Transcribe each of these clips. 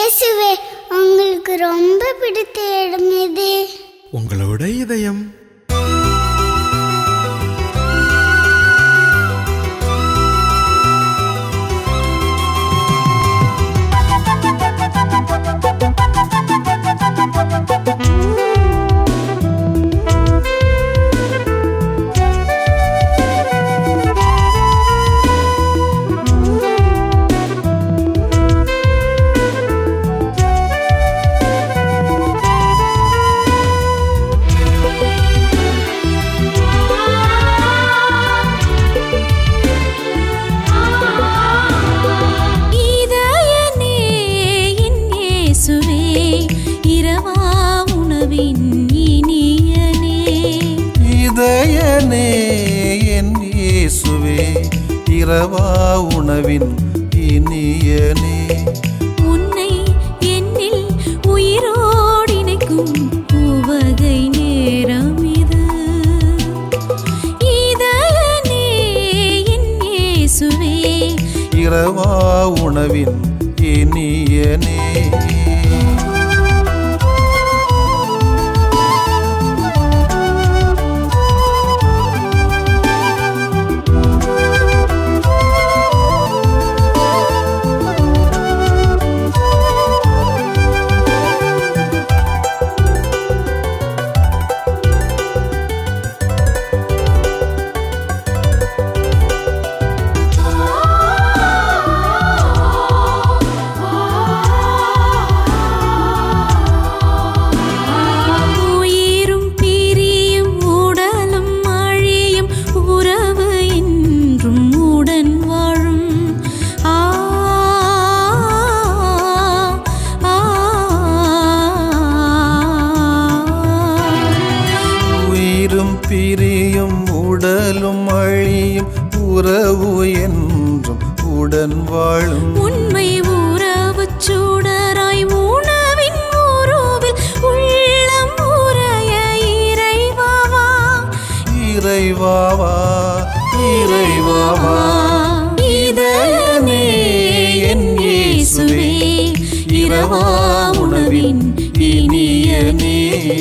இயேசுவே உங்களுக்கு ரொம்ப பிடித்த இடம் எது உங்களோட இதயம் இதயனே என் இயேசுவே இரவா உணவின் இனியனே இதயனே என் இயேசுவே இரவா உணவின் இனியனே உன்னை என்னில் உயிரோடு இணைக்கும் உவகை நேரம் இது இதயனே என் இயேசுவே இரவா உணவின் இனியனே உயிரும் பிரியும் உடலும் அழியும் உறவு என்றும் உடன் வாழும் ஆ ஆ, உயிரும் பிரியும் உடலும் அழியும் உறவு என்றும் உடன் வாழும் உண்மை உறவுச் சுடராய் உணவின் உருவில் உள்ளம் உறைய இறைவாவா இறைவாவா இறைவாவா இதயமே என் இயேசுவே இரவா உணவின் இனியனே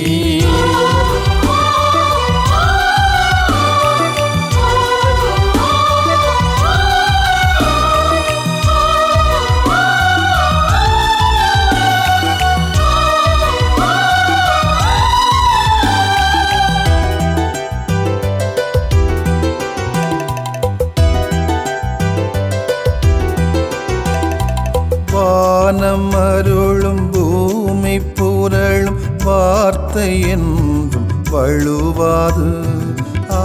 வானம் அருளும் பூமி புரளும் வார்த்தை என்றும் வழுவாது ஆ,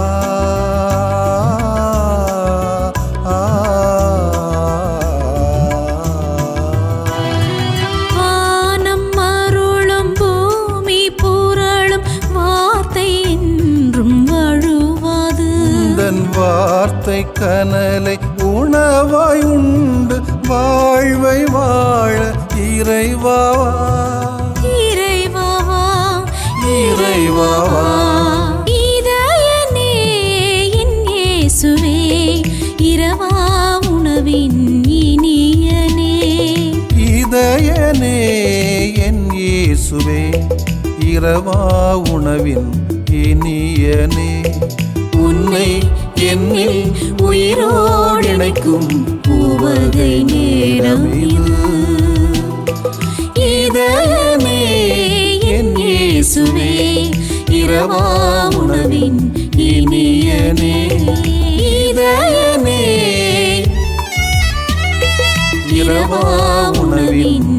ஆ, வானம் அருளும் பூமி புரளும் வார்த்தை என்றும் வழுவாது உந்தன் வார்த்தை கனலை உணவாய் உண்டு வாழ்வை வாழ இறைவாவா இறைவாவா இறைவாவா இதயனே என் இயேசுவே இரவா உணவின் இனியனே இதயனே என் இயேசுவே இரவா உணவின் இனியனே உன்னை என்னில் உயிரோடு இணைக்கும் உவகை நேரம் இது இதயமே என் இயேசுவே இரவா உணவின் இனியனே இதயமே இரவா உணவின்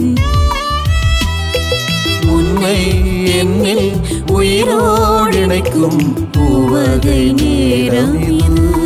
உன்னை என்னில் உயிரோடு இணைக்கும் உவகை நேரம் இது